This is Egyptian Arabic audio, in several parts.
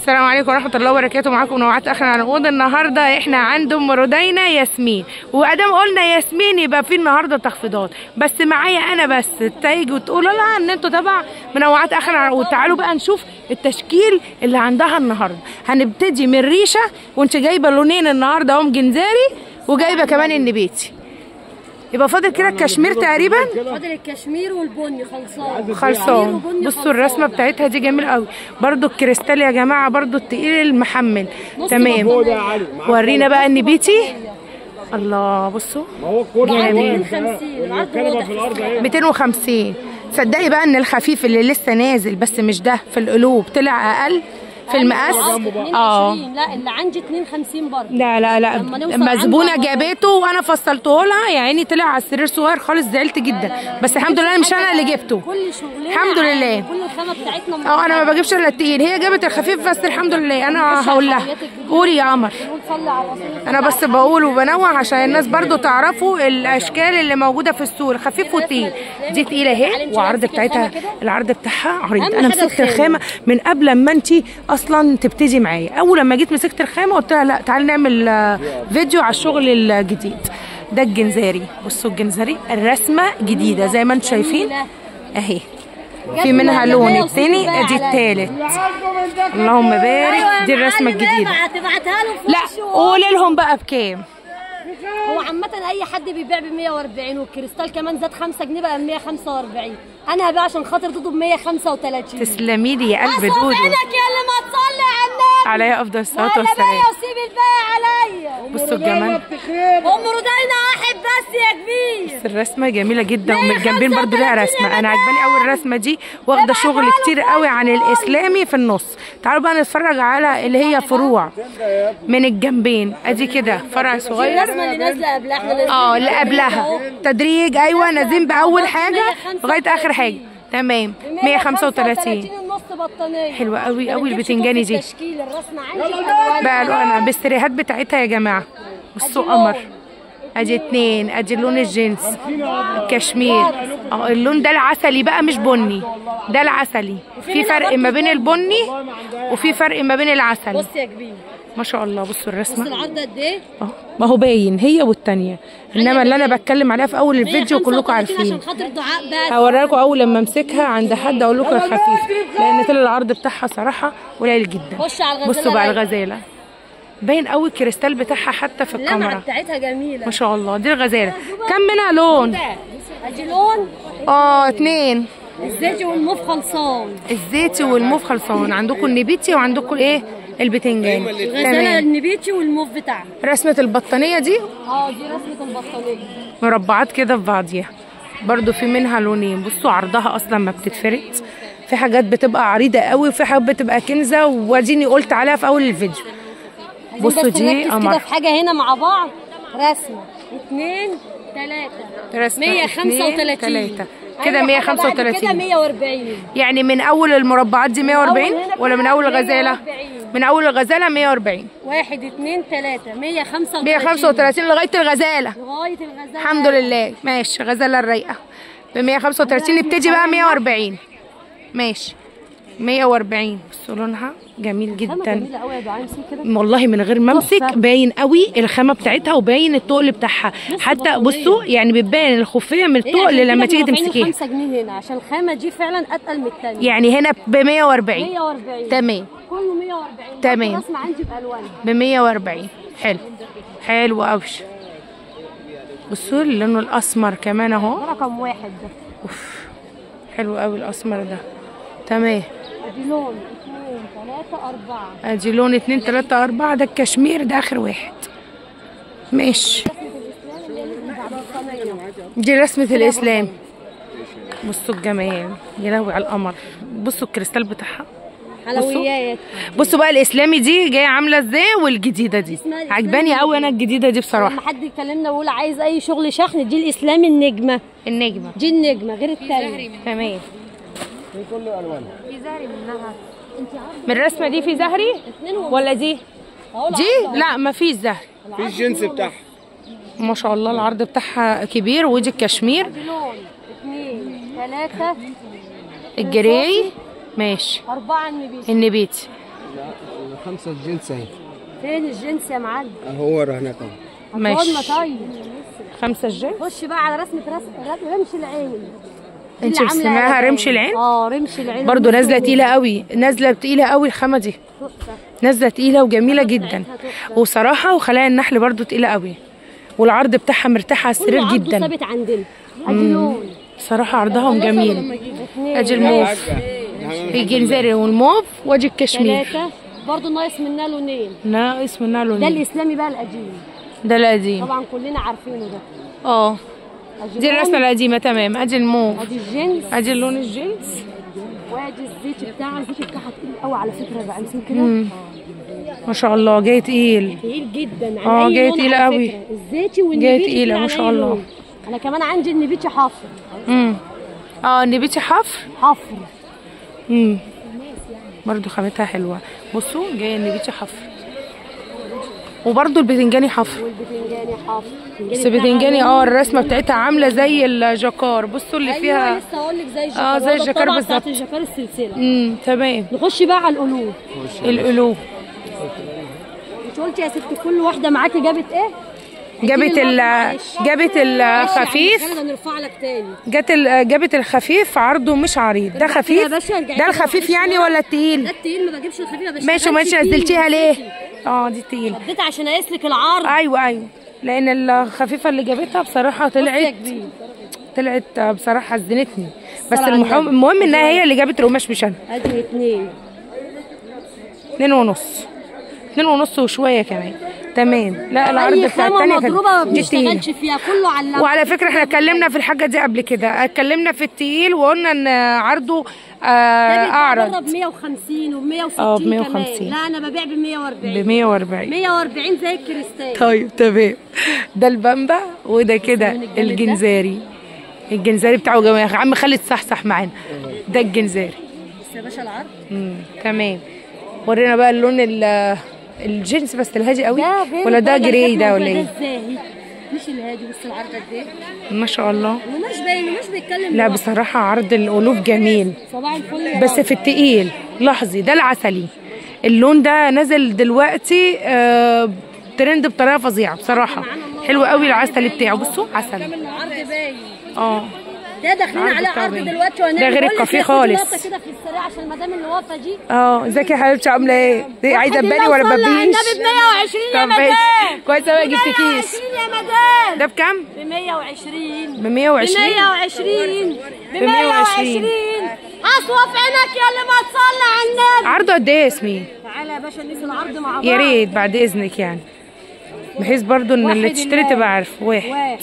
السلام عليكم ورحمة الله وبركاته معاكم نوعات اخر عنقود النهاردة احنا عند ام رودينا ياسمين وادام قلنا ياسمين يبقى في النهاردة تخفيضات بس معايا انا بس تيجي وتقولوا لها ان انتوا تبع منوعات اخر عنقود تعالوا بقى نشوف التشكيل اللي عندها النهاردة هنبتدي من ريشة وانت جايبة لونين النهاردة هم جنزاري وجايبة كمان النبيتي يبقى فاضل كده الكشمير تقريبا فاضل الكشمير والبني خلصان خلصان وبني بصوا الرسمه بتاعتها دي جميل قوي برضو الكريستال يا جماعه برضو التقيل المحمل تمام ورينا بقى النبيتي الله بصوا ما هو الكرسي جميل. 250 العرض الكنبه واضح في الارض اهي 250 صدقي بقى ان الخفيف اللي لسه نازل بس مش ده في القلوب طلع اقل في المقاس اه 22 لا اللي عندي 52 برضه لا لا لا لما نوصل لما عنده زبونه هنعرف. جابته وانا فصلته لها يا عيني طلع على السرير صغير خالص زعلت جدا بس الحمد لله مش انا اللي جبته كل شغلنا الحمد عادي، لله. كل الخامه بتاعتنا اه انا ما بجيبش الا التقيل هي جابت الخفيف بس الحمد لله انا هقول لها قولي يا قمر نقول صلي على الرسول انا بس بقول وبنوع عشان الناس برضو تعرفوا الاشكال اللي موجوده في السوق الخفيف والتقيل دي تقيله اهي وعرض بتاعتها العرض بتاعها عريض أهم انا حاجة مسكت الخامة. الخامه من قبل ما انت اصلا تبتدي معايا اول لما جيت مسكت الخامه قلت لها لا تعالي نعمل آه، فيديو على الشغل الجديد ده الجنزاري بصوا الجنزاري الرسمه جديده زي ما انتم شايفين اهي في منها لون التاني ادي التالت اللهم بارك دي الرسمه الجديده تبعتها له في لا وشه. قولي لهم بقى بكام هو عامة أي حد بيبيع ب 140 والكريستال كمان زاد 5 جنيه بقى ب 145 أنا هبيع عشان خاطر دودو ب 135 تسلمي لي يا قلب أصرف دودو عينك يا اللي ما تصلي على النبي عليها افضل الصلاه ولا والسلام باقي وسيب الباقي عليا بصوا الجمال أم رودينا واحد بس يا كبير الرسمه جميله جدا ومن الجنبين برضو ليها رسمه انا عجباني قوي الرسمه دي واخده شغل كتير قوي عن الاسلامي في النص تعالوا بقى نتفرج على اللي هي فروع من الجنبين ادي كده فرع صغير الرسمة اللي نازلة قبلها احنا نازلين اه اللي قبلها تدريج ايوه نازلين باول حاجه 135. لغايه اخر حاجه تمام 135 النص بطانية حلوة قوي ما قوي بنجيبش البتنجاني كوب دي. التشكيل الرسمة عندي بألوان. بقى انا بالسريهات بتاعتها يا جماعه بصوا قمر ادي اتنين ادي اللون الجنس الكشمير اه اللون ده العسلي بقى مش بني ده العسلي في فرق ما بين البني وفي فرق ما بين العسل بص يا كبير ما شاء الله بصوا بص الرسمه العرض قد ايه اه ما هو باين هي والتانية انما اللي انا بتكلم عليها في اول الفيديو كلكم 135 عارفين عشان خاطر دعاء بس هوريها لكم اول لما امسكها عند حد اقول لكم الخفيف لان طلع العرض بتاعها صراحه قليل جدا خش على الغزالة بصوا بقى رايقة. الغزاله باين قوي الكريستال بتاعها حتى في اللمعة الكاميرا بتاعتها جميلة ما شاء الله دي الغزاله كم منها لون ادي لون اه اتنين الزيتي والموف خلصان الزيتي والموف خلصان عندكم النبيتي وعندكم ايه البتنجان الغزالة تمام النبيتي والموف بتاعها رسمه البطانيه دي اه دي رسمة البطانية مربعات كده في بعضيها برضو في منها لونين بصوا عرضها اصلا ما بتتفرد في حاجات بتبقى عريضه قوي وفي حاجات بتبقى كنزه واديني قلت عليها في اول الفيديو بصوا بس دي نركز كده قمر في حاجة هنا مع بعض رسمة اتنين تلاتة رسمة 135 تلاتة. كده أي حاجة بعد 135. كده 140 يعني من اول المربعات دي 140 أول هنا ولا من كده اول الغزاله 140. من اول الغزاله 140 واحد اتنين تلاتة 135 135 لغايه الغزاله لغاية الغزالة الحمد لله ماشي غزاله الرايقه ب 135 نبتدي بقى 140 ماشي 140 بصوا لونها جميل خامة جدا جميلة قوي يا دعاء امسك كده والله من غير ما امسك تحفة. باين قوي الخامه بتاعتها وباين التقل بتاعها حتى بطانية. بصوا يعني بتبان الخفيه من هي عشان التقل كده لما احنا تيجي رافعين تمسكيها 5 جنيه هنا عشان الخامة دي فعلا اتقل من التانية يعني هنا ب 140 140 تمام كله 140 تمام. رسمة عندي بألوانها ب 140 حلو حلو قوي بصوا اللون الاسمر كمان اهو ده رقم واحد ده اوف حلو قوي الاسمر ده تمام ادي لون اثنين ثلاثة أربعة ادي لون اتنين تلاتة اربعة ده الكشمير ده اخر واحد ماشي دي رسمة الاسلام بصوا الجمال يا لهوي على القمر بصوا الكريستال بتاعها حلويات بصوا بقى الاسلامي دي جايه عامله ازاي والجديده دي اسمها الإسلامي. عجباني قوي انا الجديده دي بصراحه لما حد يكلمنا ويقول عايز اي شغل شحن دي الاسلامي النجمه النجمه دي النجمه غير التانية تمام في كل الوانها من الرسمه دي في زهري اتنين ونص. ولا دي اهو دي لا ما فيش زهري في الجنس بتاعها ما شاء الله العرض بتاعها كبير ودي الكشمير لون اثنين ثلاثة الجراي ماشي أربعة النبيت النبيتي خمسة الجنس اهي فين الجنس يا معلم اهو ورا هناك اهو ماشي هتقعدنا طيب خمسة الجاي خش بقى على رسمة رسم رمش العين انت اللي عاملة رسمها قلبان. رمش العين اه رمش العين برضو نازله المسلوق. تقيله قوي نازله تقيله قوي الخامه دي تحفة. نازله تقيله وجميله جدا وصراحه وخلايا النحل برضو تقيله قوي والعرض بتاعها مرتاح على كله السرير عرضه جدا ثابت عندنا ادي لون صراحه عرضهم جميل اثنين ادي الموف الجنزيري والموف وادي الكشمير ثلاثة برضه ناقص منها لونين ناقص منها ده لونين الاسلامي بقى القديم ده القديم طبعا كلنا عارفينه ده اه أدي دي لون، الرسمه القديمه تمام ادي الموف ادي الجنس ادي اللون الجينز وادي الزيت بتاعها الزيت بتاعها تقيل قوي على فكره بقى امسك كده مم. ما شاء الله جاي تقيل تقيل جدا على اه، أي جاي لون تقيلة على قوي. فكرة. الزيتي والنبيتي تقيلة، تقيل ما على شاء أي الله. لون. انا كمان عندي النبيتي حفر امم اه نبيتي حفر حفر امم برضو خامتها حلوه بصوا جايه النبيتي حفر وبرضو البتنجاني حفر والبتنجاني حفر بس البتنجاني اه الرسمه بتاعتها عامله زي الجاكار بصوا اللي ايوه فيها لسه هقول لك زي الجكار اه، زي هو ده الجكار الطبعة بالظبط. بتاعت الجكار السلسله امم تمام نخش بقى على القلوب القلوب مش قلت يا ست كل واحده معاكي جابت ايه جابت ال جابت الخفيف خالد هنرفع لك تاني جت ال- جابت الخفيف عرضه مش عريض ده ارجع كده يا خفيف باشا، ارجع ده كده الخفيف معلش يعني بقى. ولا ده التقيل التقيل ما بجيبش الخفيفه بس ماشي وماشي نزلتيها ليه اه دي التقيل اديت عشان اقيس لك العرض ايوه ايوه لان الخفيفه اللي جابتها بصراحه بص يا طلعت كبير طلعت بصراحه حزنتني بس صلاة على المهم النبي. المهم انها هي اللي جابت القماش مش انا ادي اتنين اتنين ونص اتنين ونص وشويه كمان تمام لا العرض اي بتاع خامه التانية مضروبه ما كانت دي التقيل بنشتغلش فيها كله على وعلى فكره احنا اتكلمنا في الحاجه دي قبل كده اتكلمنا في التقيل وقلنا ان عرضه آه اعرض ب 150 وب 160 اه، ب كمان 150. لا انا ببيع ب 140 ب 140 140 زي الكريستال طيب تمام ده البامبا وده كده الجنزاري الجنزاري بتاعه جميل يا عم خالد صحصح معانا ده الجنزاري بس يا باشا العرض امم تمام ورينا بقى اللون ال- الجينز بس الهادي قوي ده غير ولا ده الدرجة جراي اللي ده احنا ولا قلنا ايه ده الزاهي مش الهادي بس العرض قد ايه ما شاء الله ومش باين ومش بيتكلم لا لوحده. بصراحه عرض الالوف جميل صباح الفل يا بس راجل. في التقيل لحظي ده العسلي اللون ده نازل دلوقتي آه ترند بطريقه فظيعه بصراحه حلو قوي العسل بتاعه بصوا عسل العرض باين اه ده داخلين العرض عليه بتاعه عرض باين. دلوقتي ده وهنعمل غير بقول لك الكافيه يا ستي خالص. لقطة كده في السريع عشان المدام اللي واقفه دي اه ازيك يا حبيبتي عامله ايه؟ دي عايزه واحد تباني الله ولا صلى على ببيش؟ النبي ب 120 يا طب ماشي. مدام كويس قوي جبت كيس 120 يا مدام ده بكام؟ ب 120 ب 120 ب 120 ب ب 120. 120 اصوى في عينك يا اللي ما تصلي على النبي عرضه قد ايه يا ياسمين؟ تعالى يا باشا نقيس العرض مع بعض يا ريت بعد اذنك يعني بحيث برضو ان اللي واحد تشتري الله. تبقى عارف واحد واحد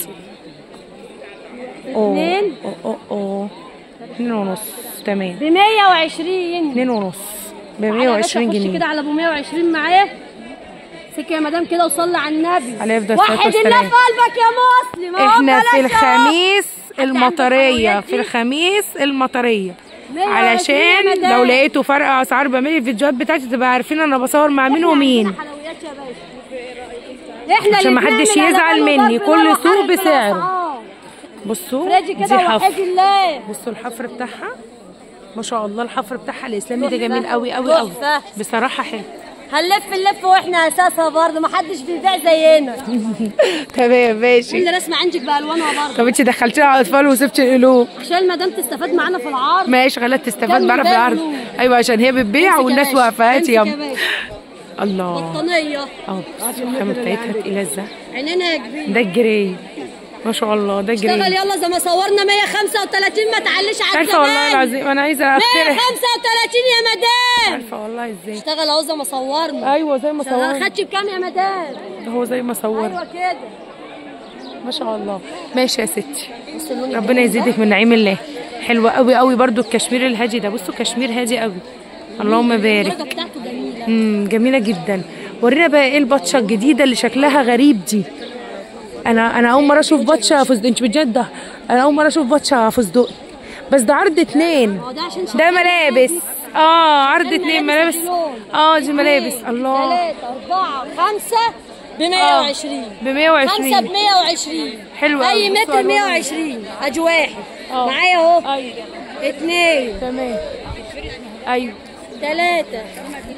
أوه. اتنين. اوه اوه اوه اتنين ونص تمام ب 120 اتنين ونص ب تعالى يا باشا 120 خش جنيه كده على ابو 120 معايا سكه يا مدام كده وصلي على النبي عليه أفضل الصلاة وحد الله والسلام. في قلبك يا مسلم أهو احنا في بلاش أهو. الخميس حتى عند المطرية الحلويات في دي. الخميس المطرية 120 علشان يا مدام. لو لقيتوا فرق اسعار بعمل الفيديوهات بتاعتي تبقى عارفين انا بصور مع مين إحنا ومين عندنا حلويات يا باشا احنا عشان اللي محدش بنعمل يزعل على مني، بالو كل ضرب سوق وحرب بسعره. الأسعار. بصوا فريجي دي كده وحد حفر الله بصوا الحفر بتاعها ما شاء الله الحفر بتاعها الاسلامي ده تحفة. جميل قوي قوي قوي تحفة. بصراحه حلو هنلف اللف واحنا اساسها برضه محدش بيبيع زينا تمام ماشي اللي رسمه عندك بالوانها برضه طب انت دخلتيها على الاطفال وسبتي القلوب عشان المدام تستفاد معانا في العرض ماشي خلت تستفاد كم معانا في ده العرض قلوب؟ ايوه عشان هي بتبيع امسك يا والناس باشا. واقفه هاتي امسك يا يلا باشا. الله بطانيه اه بصوا الخامه بتاعتها تقيله ازاي عينينا يا كبير ده الجري ما شاء الله ده اشتغل جري يلا زي ما صورنا 135 ما تعليش على عارفه والله الزمان. العظيم انا عايزه اقترح 135 يا مدام عارفه والله ازاي اشتغل اهو زي ما صورنا ايوه زي ما شغال صورنا خدش بكام يا مدام هو زي ما صورنا ايوه كده ما شاء الله ماشي يا ستي بص اللون ربنا الجميل يزيدك من نعيم الله حلوة قوي قوي برضو الكشمير الهادي ده بصوا كشمير هادي قوي اللهم ده. بارك الدرجه بتاعته جميله امم جميلة جدا ورينا بقى ايه البطشة الجديدة اللي شكلها غريب دي انا انا اول مرة اشوف بطشة فستق انت بجد انا اول مرة اشوف بطشة فستق بس ده عرض اتنين هو ده عشان ده شغال ملابس اه عرض عشان اتنين ملابس ملابس ودي لون. اه دي ملابس اتنين، الله تلاتة أربعة خمسة ب 120 ب 120 خمسة ب 120 حلو أي أوي. بصوا متر ألوانهم. 120 أدي واحد اه. معايا أهو ايوه اتنين تمام ايوه تلاتة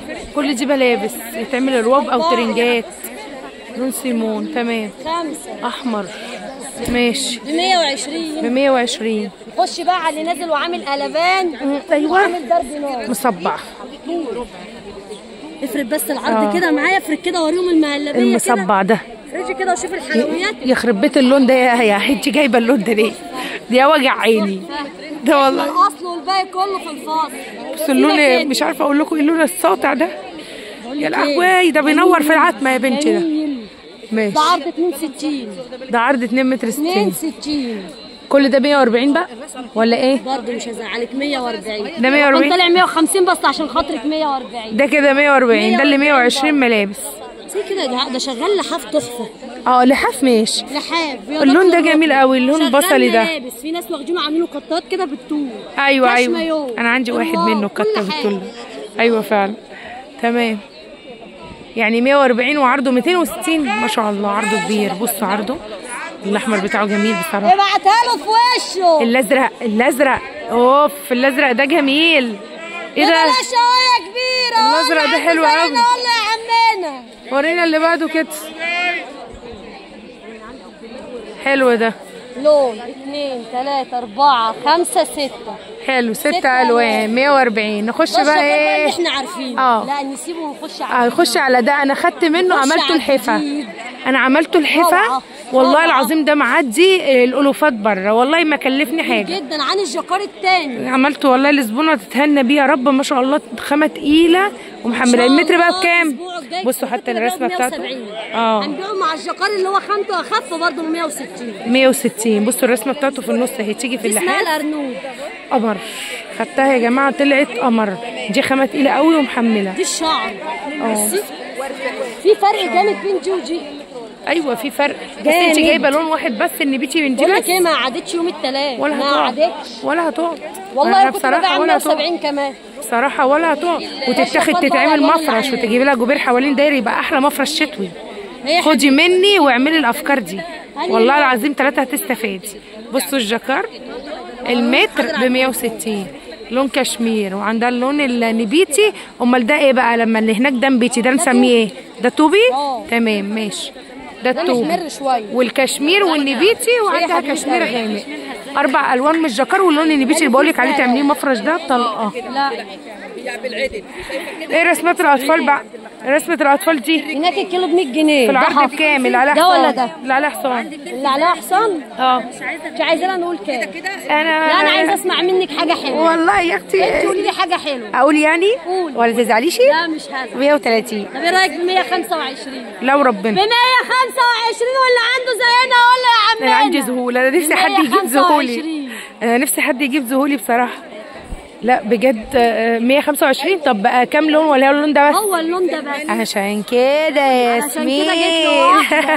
كل دي ملابس يتعمل رواب او ترنجات لون سيمون تمام خمسة احمر ماشي ب 120 ب 120 خش بقى على اللي نازل وعامل قلبان ايوه وعامل ضرب نار مصبع افرد بس العرض آه. كده معايا افرد كده وريهم المهلبيه كده المصبع ده افرجي كده وشوف الحلويات يخرب بيت اللون ده يا يا انت جايبه اللون ده ليه؟ دي وجع عيني ده والله الاصل والباقي كله في الفاصل بس اللون مش عارفه اقول لكم ايه اللون الساطع ده يا لهوي ده بينور في العتمه يا بنتي ده جميل. ماشي ده عرض 62 ده عرض 2 متر 60 62 كل ده 140 بقى ولا ايه؟ برضه مش هزعلك 140 ده 140 كنت طالع 150 بس عشان خاطرك 140 ده كده 140 ده اللي 120 ملابس زي كده ده, ده شغال لحاف تحفه اه لحاف ماشي لحاف اللون ده جميل قوي اللون شغال البصلي ده ملابس في ناس واخدينه عاملينه قطات كده بالطول ايوه كاش ايوه مايو. انا عندي واحد الله، منه كل كتة حاجة. بالطول ايوه فعلا تمام يعني 140 وعرضه 260 ما شاء الله عرضه كبير بصوا عرضه الاحمر بتاعه جميل بصراحه ابعتها له في وشه الازرق الازرق اوف الازرق ده جميل ايه ده بلاش شوايه كبيره الأزرق ده حلو قوي قوي. والله يا عمنا ورينا اللي بعده كده حلو ده لون اثنين ثلاثة أربعة خمسة ستة حلو ستة ستة الوان 140 نخش ده الشباب بقى اللي ايه احنا عارفينه اه. لا نسيبه ونخش اه على خش على ده انا خدت منه نخش عملته على الحفا الجديد. انا عملته الحفا روعة. والله روعة. العظيم ده معدي الالوفات بره والله ما كلفني حاجه جدا عن الجاكار التاني عملته والله الزبونه تتهنى بيه يا رب ما شاء الله خامه تقيله ومحمله شاء المتر بقى الله بكام الأسبوع الجاي بصوا حتى كده الرسمه بيقعد بتاعته 170. اه هنبيعه مع الجاكار اللي هو خامته اخف برضه ب 160 160 بصوا الرسمه بتاعته في النص اهي تيجي في دي اسمها اللحاف الارنوب قمر خدتها يا جماعه طلعت قمر دي خامه تقيله قوي ومحمله دي الشعر اه. بصي في فرق جامد بين دي ودي ايوه في فرق بس انت جامد. جايبه لون واحد بس ان بيتي من دي بقول بس لك ايه ما عادتش يوم التلات ولا ما هتقعد عادتش ولا هتقعد والله أنا كنت ببيع ولا هتقعد 170 كمان بصراحة ولا هتقعد وتتاخد الشفاط بقى تتعمل الألوان اللي مفرش عليه. وتجيبي لها جبير حوالين دايري يبقى أحلى مفرش شتوي هي خدي مني واعملي الأفكار دي أنهي والله لون؟ العظيم ثلاثة هتستفادي بصوا الجاكار المتر ب 160 لون كشمير وعندها اللون النبيتي امال ده ايه بقى لما اللي هناك ده نبيتي ده نسميه ايه ده توبي اه. تمام ماشي ده ده التوبي محمر شويه والكشمير والنبيتي وعندها حبيبتي كشمير أوي. غامق اربع الوان من الجاكار واللون النبيتي اللي بقول لك عليه تعمليه مفرش ده طلقه لا ايه رسمات الاطفال بقى رسمة الاطفال دي هناك الكيلو ب 100 جنيه في ده العرض حف- بكام اللي عليها ده حصان ولا ده اللي عليها حصان اللي عليها حصان اه مش عايزانا نقول كام انا لا انا عايزه اسمع منك حاجه حلوه والله يا انت اختي قولي لي حاجه حلوه اقول يعني قولي. ولا تزعليش لا مش هذا 130 طب ايه رايك ب 125 لو ب ربنا 125 واللي عنده زينا ولا يا عمنا انا عندي ذهول انا نفسي حد يجيب ذهولي انا نفسي حد يجيب ذهولي بصراحه لا بجد آه، 125 طب بقى كام لون ولا هو اللون ده بس هو اللون ده بس عشان كده يا عشان ياسمين كده جيت لوحدك.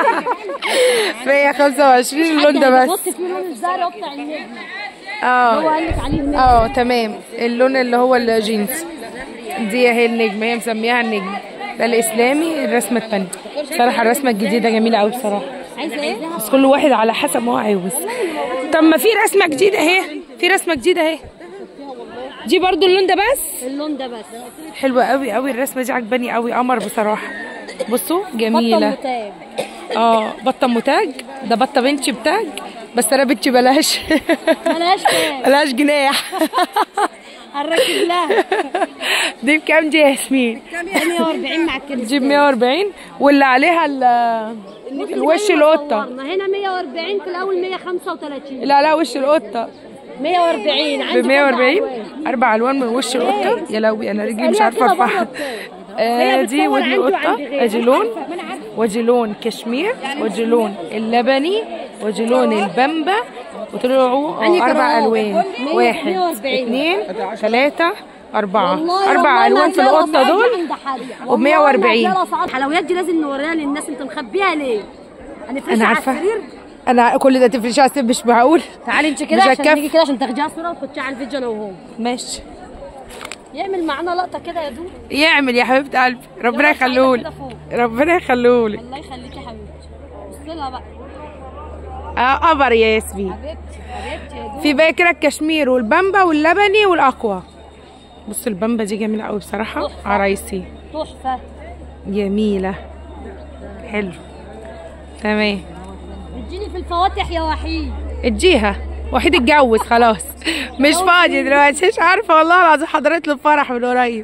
125 اللون ده بص بس في لون الزهر بتاع النجم هو اه قال لك عليه النجم اه تمام اللون اللي هو الجينز دي اهي النجمه هي مسميها النجم ده الاسلامي الرسمه الثانيه بصراحه الرسمه الجديده جميله قوي بصراحه عايزه ايه؟ بس كل واحد على حسب ما هو عاوز طب ما في رسمه جديده اهي في رسمه جديده اهي دي برضو اللون ده بس اللون ده بس حلوه قوي قوي الرسمه دي عجباني قوي قمر بصراحه بصوا بطه جميله متاج اه بطه متاج ده بطه بنتي بتاج بس انا بنتي بلاش ملهاش كام بلاش جناح هنركب لها دي بكام دي يا ياسمين 140 مع الكريستال دي ب 140 واللي عليها ال- الوش القطه صورنا. هنا 140 في الاول 135 لا لا وش القطه 140 ب عندي 140 اربع الوان من وش القطه يا لهوي انا رجلي مش عارفه ارفعها آه هي دي بتصور ودي عندي القطه وعند غيري. ادي لون ودي لون كشمير ودي لون اللبني ودي لون البامبا وطلعوا أنهي آه، اربع كرام؟ الوان 100 واحد 140. اثنين ثلاثه اربعه والله اربع والله الوان ما في هتلاقي القطه الأسعار دي دول عند حد. وب والله 140. ما هتلاقي الأسعار. الحلويات دي لازم نوريها للناس انت مخبيها ليه؟ هنفرشها انا على عارفه السرير انا كل ده تفرشها على السرير مش معقول تعالي انت مش كده عشان هتكفي. نيجي كده عشان تاخديها صوره وتخشي على الفيديو انا وهو ماشي يعمل معانا لقطه كده يا دود يعمل يا حبيبه قلبي ربنا يلا يخليهولي كده فوق. ربنا يخليهولي الله يخليكي يا حبيبتي بص لها بقى اه قمر يا ياسمين حبيبتي حبيبتي يا دود في بقى كده الكشمير والبامبا واللبني والاقوى بص البامبا دي جميله قوي بصراحه تحفة. عرايسي تحفه جميله حلو تمام اديني في الفواتح يا وحيد اديها وحيد اتجوز خلاص مش فاضي دلوقتي مش عارفه والله العظيم حضرت له فرح من قريب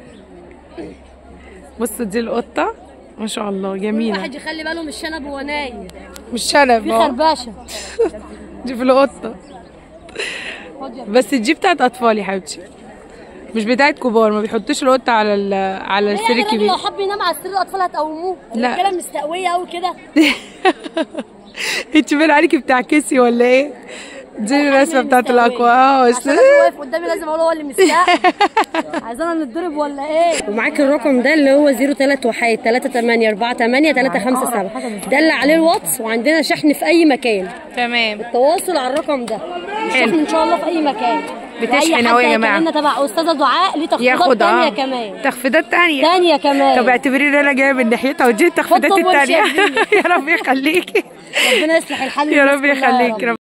بصوا دي القطه ما شاء الله جميله واحد يخلي باله من الشنب وهو نايم مش شنب في أهو. خربشه دي في القطه خد يا بس دي بتاعت اطفال يا حبيبتي مش بتاعت كبار ما بيحطوش القطه على ال- على السرير الراجل الكبير لو حب ينام على السرير الاطفال هتقوموه لا. كده مستقويه قوي كده انت باين عليكي بتعكسي ولا ايه دي الرسمه بتاعت الاكوا اه بس عشان أنا واقف قدامي لازم اقول هو اللي مستاء عايزانا نتضرب ولا ايه ومعاك الرقم ده اللي هو 03 وحيد 38 48 357 ده اللي عليه الواتس وعندنا شحن في اي مكان تمام التواصل على الرقم ده حلو. شحن ان شاء الله في اي مكان بتشحن أي أهو يا حد جماعة. هيكلمنا تبع استاذه دعاء ليه تخفيضات ياخد تانية اه كمان تخفيضات تانية تانية كمان طب اعتبري ان انا جايه من ناحيتها ودي التخفيضات خد طب وامشي التانية يا يا رب يخليكي ربنا يصلح الحال يا للناس رب كلها يخليك رب